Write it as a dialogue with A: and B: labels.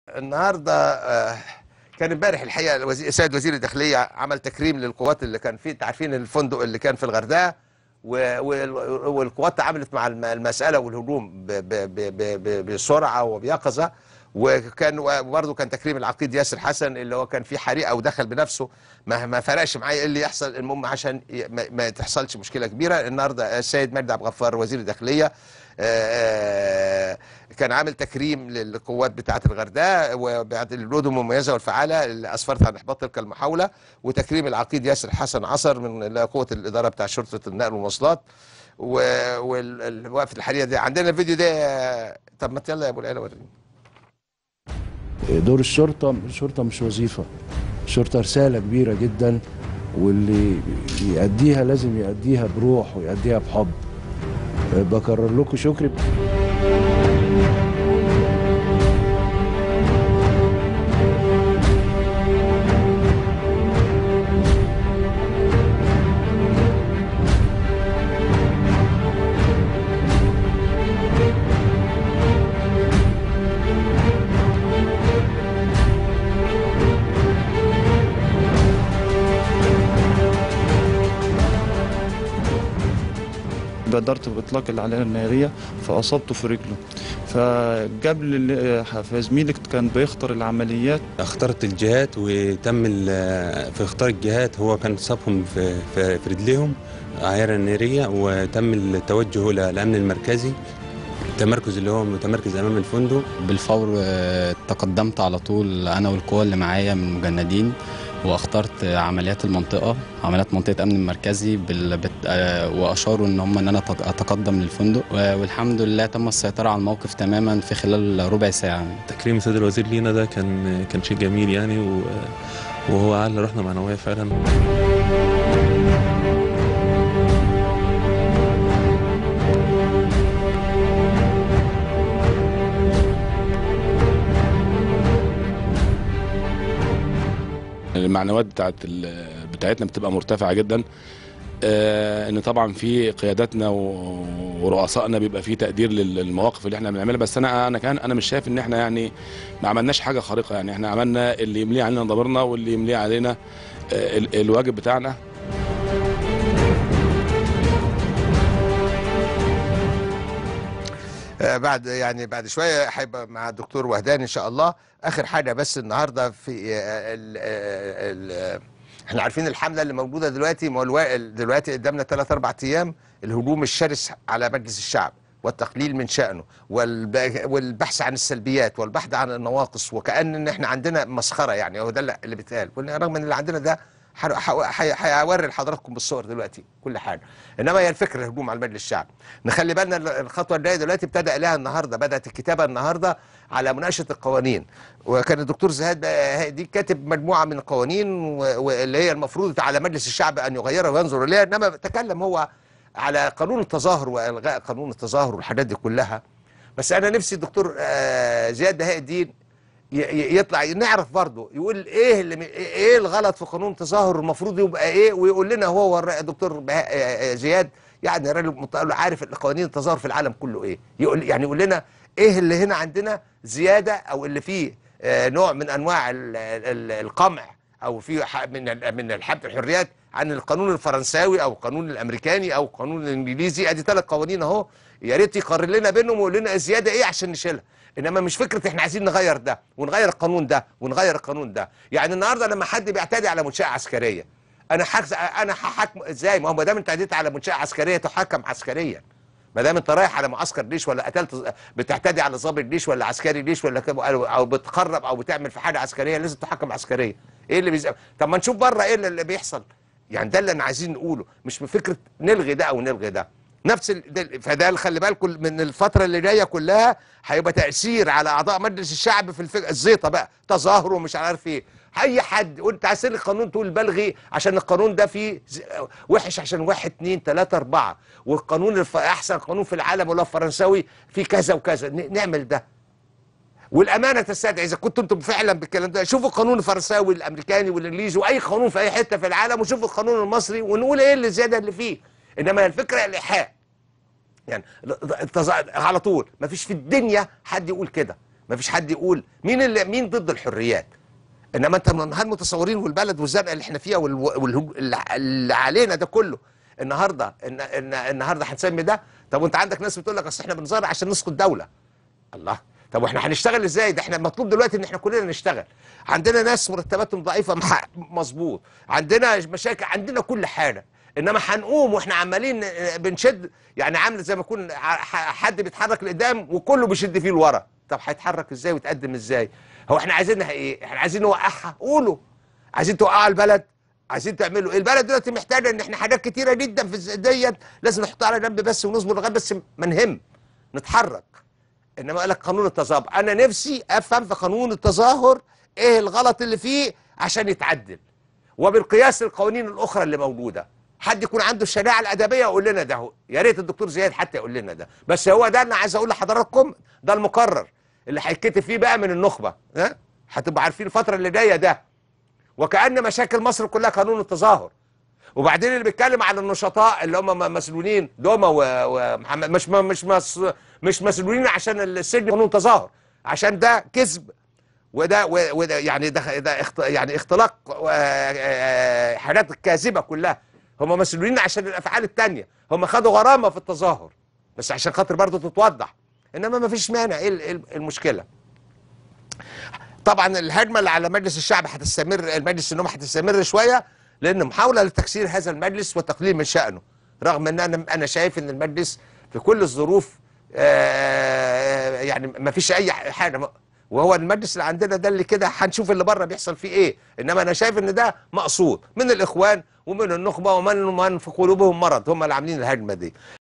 A: النهارده آه، كان امبارح الحقيقه الوزير السيد وزير الداخليه عمل تكريم للقوات اللي كان فيه انت عارفين الفندق اللي كان في الغردقه و- وال- والقوات تعاملت مع الم- المساله والهجوم ب- ب- ب- ب- ب- بسرعه وبيقظه وكان وبرضه كان تكريم العقيد ياسر حسن اللي هو كان في حريقه ودخل بنفسه ما ما فرقش معايا ايه اللي يحصل المهم عشان ي- ما, ما تحصلش مشكله كبيره النهارده السيد مجدي عبد الغفار وزير الداخليه آه، كان عامل تكريم للقوات بتاعه الغردقه وبعد الجهود المميزه والفعاله اللي اسفرت عن احباط تلك المحاوله وتكريم العقيد ياسر حسن عصر من قوه الاداره بتاع شرطه النقل والمواصلات والوقفه الحاليه دي عندنا الفيديو ده آه، طب ما يلا يا ابو العلا وريني
B: دور الشرطة الشرطة مش وظيفة الشرطة رسالة كبيرة جدا واللي يأديها لازم يأديها بروح ويأديها بحب بكرر لكم شكري
C: بادرت باطلاق العلامه الناريه فاصبته في رجله فقبل ال- فزميلي كان بيختار العمليات
D: اخترت الجهات وتم ال- في اختار الجهات هو كان صابهم في, في, في رجليهم عيارة نارية وتم التوجه إلى الأمن المركزي التمركز اللي هو متمركز أمام الفندق
E: بالفور آه، تقدمت على طول انا والقوى اللي معايا من المجندين واخترت آه، عمليات المنطقه عمليات منطقه امن المركزي بال... بت... آه، واشاروا ان هم ان انا أتق- اتقدم للفندق و- والحمد لله تم السيطره على الموقف تماما في خلال ربع ساعه
F: تكريم السيد الوزير لينا ده كان كان شيء جميل يعني و- وهو على روحنا معنويه فعلا
G: المعنويات بتاعت ال- بتاعتنا بتبقى مرتفعه جدا آه ان طبعا في قياداتنا و- ورؤسائنا بيبقى في تقدير لل- للمواقف اللي احنا بنعملها بس انا انا كان انا مش شايف ان احنا يعني ما عملناش حاجه خارقه يعني احنا عملنا اللي يمليه علينا ضميرنا واللي يمليه علينا آه ال- الواجب بتاعنا
A: آه، بعد يعني بعد شويه هيبقى مع الدكتور وهدان ان شاء الله اخر حاجه بس النهارده في آه، ال ال ال احنا عارفين الحمله اللي موجوده دلوقتي ما هو الوا- دلوقتي قدامنا ثلاث اربع ايام الهجوم الشرس على مجلس الشعب والتقليل من شأنه والب- والبحث عن السلبيات والبحث عن النواقص وكأن ان احنا عندنا مسخرة يعني هو ده اللي اللي بيتقال رغم ان اللي عندنا ده ح- ح- هوري لحضراتكم بالصور دلوقتي كل حاجه انما هي الفكره الهجوم على مجلس الشعب نخلي بالنا ال- الخطوه الجايه دلوقتي ابتدى اليها النهارده بدات الكتابه النهارده على مناقشه القوانين وكان الدكتور زهاد بقى دي كاتب مجموعه من القوانين و- واللي هي المفروض على مجلس الشعب ان يغيرها وينظر اليها انما تكلم هو على قانون التظاهر والغاء قانون التظاهر والحاجات دي كلها بس انا نفسي الدكتور آه، زياد بهاء الدين ي- ي- يطلع نعرف برضه يقول ايه اللي م- ايه الغلط في قانون التظاهر المفروض يبقى ايه ويقول لنا هو الر- الدكتور بهاء آه، آه، زياد يعني راجل مت- عارف قوانين التظاهر في العالم كله ايه يقول يعني يقول لنا ايه اللي هنا عندنا زياده او اللي فيه آه، نوع من انواع ال- ال- القمع او في ح- من ال- من الحب الحريات عن القانون الفرنساوي او القانون الامريكاني او القانون الانجليزي ادي ثلاث قوانين اهو يا ريت يقرر لنا بينهم ويقول لنا زياده ايه عشان نشيلها انما مش فكره احنا عايزين نغير ده ونغير القانون ده ونغير القانون ده يعني النهارده لما حد بيعتدي على منشاه عسكريه انا حكز انا هحكم ازاي ما هو ما دام انت اعتديت على منشاه عسكريه تحكم عسكريا ما دام انت رايح على معسكر جيش ولا قتلت بتعتدي على ضابط جيش ولا عسكري جيش ولا كده او أو بتقرب او بتعمل في حاجه عسكريه لازم تحكم عسكريا ايه اللي بيزق طب ما نشوف بره ايه اللي اللي بيحصل يعني ده اللي انا عايزين نقوله مش بفكره نلغي ده او نلغي ده نفس ال... ده- فده خلي بالكم من الفتره اللي جايه كلها هيبقى تاثير على اعضاء مجلس الشعب في الفك... الزيطه بقى تظاهر ومش عارف ايه اي حد وانت عايز تلغي القانون تقول بلغي عشان القانون ده فيه ز- وحش عشان واحد اتنين تلاته اربعه والقانون الف... احسن قانون في العالم ولا الفرنساوي فيه كذا وكذا ن... نعمل ده والامانه تستدعي اذا كنتم انتم فعلا بالكلام ده شوفوا القانون الفرنساوي والامريكاني والانجليزي واي قانون في اي حته في العالم وشوفوا القانون المصري ونقول ايه اللي زياده اللي فيه انما الفكره الايحاء يعني التظا- على طول ما فيش في الدنيا حد يقول كده ما فيش حد يقول مين اللي مين ضد الحريات انما انت من هل متصورين والبلد والزنقه اللي احنا فيها والو- والهج- اللي- اللي علينا ده كله النهارده إن إن النهارده هنسمي ده طب وانت عندك ناس بتقول لك اصل احنا بنظاهر عشان نسقط دوله الله طب واحنا هنشتغل ازاي ده احنا المطلوب دلوقتي ان احنا كلنا نشتغل عندنا ناس مرتباتهم ضعيفه مح- مظبوط عندنا مشاكل عندنا كل حاجه انما هنقوم واحنا عمالين بنشد يعني عامل زي ما يكون ع- ح- حد بيتحرك لقدام وكله بيشد فيه لورا طب هيتحرك ازاي ويتقدم ازاي هو احنا عايزينها ايه احنا عايزين نوقعها قولوا عايزين توقعوا البلد عايزين تعملوا ايه البلد دلوقتي محتاجه ان احنا حاجات كتيره جدا في الز- ديت لازم نحطها على جنب بس ونصبر لغايه بس ما نهم نتحرك انما قال لك قانون التظاهر انا نفسي افهم في قانون التظاهر ايه الغلط اللي فيه عشان يتعدل وبالقياس للقوانين الاخرى اللي موجوده حد يكون عنده الشريعه الادبيه يقول لنا ده هو يا ريت الدكتور زياد حتى يقول لنا ده بس هو ده انا عايز اقول لحضراتكم ده المقرر اللي هيتكتب فيه بقى من النخبه ها هتبقوا عارفين الفتره اللي جايه ده وكأن مشاكل مصر كلها قانون التظاهر وبعدين اللي بيتكلم عن النشطاء اللي هم م- مسلولين دوما و- ومحمد مش م- مش مس مش مسلولين عشان السجن قانون تظاهر عشان ده كذب وده و- وده يعني ده ده اخت يعني اختلاق آه، آه، حاجات كاذبه كلها هم مسؤولين عشان الافعال التانية هم خدوا غرامه في التظاهر بس عشان خاطر برضه تتوضح انما ما فيش مانع ايه ال- إيه المشكله طبعا الهجمه اللي على مجلس الشعب هتستمر المجلس النوم هتستمر شويه لان محاوله لتكسير هذا المجلس وتقليل من شانه رغم ان انا انا شايف ان المجلس في كل الظروف آه، يعني ما فيش اي حاجه وهو المجلس اللي عندنا ده اللي كده هنشوف اللي بره بيحصل فيه ايه انما انا شايف ان ده مقصود من الاخوان ومن النخبه ومن من في قلوبهم مرض هم اللي عاملين الهجمه دي